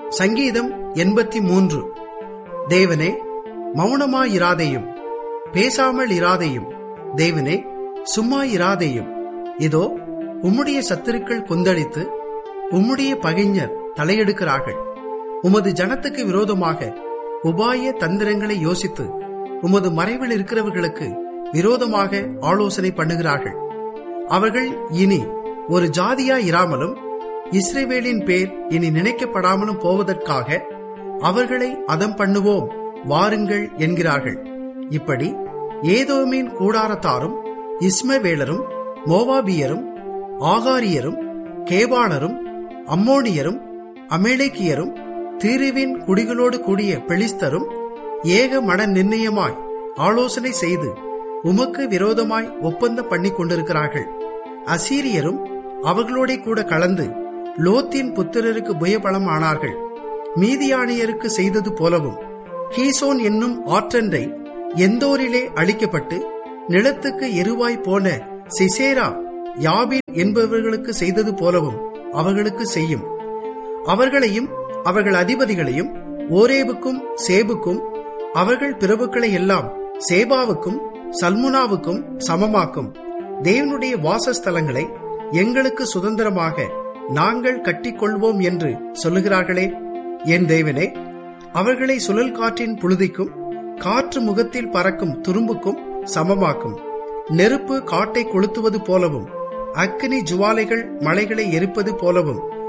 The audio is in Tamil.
சங்கீதம் எண்பத்தி மூன்று தேவனே மௌனமாயிராதேயும் பேசாமல் இராதேயும் தேவனே சும்மா இராதேயும் இதோ உம்முடைய சத்துருக்கள் கொந்தளித்து உம்முடைய பகைஞர் தலையெடுக்கிறார்கள் உமது ஜனத்துக்கு விரோதமாக உபாய தந்திரங்களை யோசித்து உமது மறைவில் இருக்கிறவர்களுக்கு விரோதமாக ஆலோசனை பண்ணுகிறார்கள் அவர்கள் இனி ஒரு ஜாதியா இராமலும் இஸ்ரேவேலின் பேர் இனி நினைக்கப்படாமலும் போவதற்காக அவர்களை அதம் பண்ணுவோம் வாருங்கள் என்கிறார்கள் இப்படி ஏதோமின் கூடாரத்தாரும் இஸ்மவேலரும் மோவாபியரும் ஆகாரியரும் கேபாளரும் அம்மோனியரும் அமேலேக்கியரும் தீருவின் குடிகளோடு கூடிய பெலிஸ்தரும் ஏக மன நிர்ணயமாய் ஆலோசனை செய்து உமக்கு விரோதமாய் ஒப்பந்தம் பண்ணி கொண்டிருக்கிறார்கள் அசீரியரும் அவர்களோட கூட கலந்து லோத்தின் புத்திரருக்கு புயபலம் ஆனார்கள் மீதியானியருக்கு செய்தது போலவும் கீசோன் என்னும் ஆற்றன்றை எந்தோரிலே அழிக்கப்பட்டு நிலத்துக்கு எருவாய் போன சிசேரா யாபின் என்பவர்களுக்கு செய்தது போலவும் அவர்களுக்கு செய்யும் அவர்களையும் அவர்கள் அதிபதிகளையும் ஓரேபுக்கும் சேபுக்கும் அவர்கள் பிரபுக்களை எல்லாம் சேபாவுக்கும் சல்முனாவுக்கும் சமமாக்கும் தேவனுடைய வாசஸ்தலங்களை எங்களுக்கு சுதந்திரமாக நாங்கள் கட்டிக்கொள்வோம் என்று சொல்லுகிறார்களே என் தேவனே அவர்களை சுழல் காற்றின் புழுதிக்கும் காற்று முகத்தில் பறக்கும் துரும்புக்கும் சமமாக்கும் நெருப்பு காட்டை கொளுத்துவது போலவும் அக்கினி ஜுவாலைகள் மலைகளை எரிப்பது போலவும்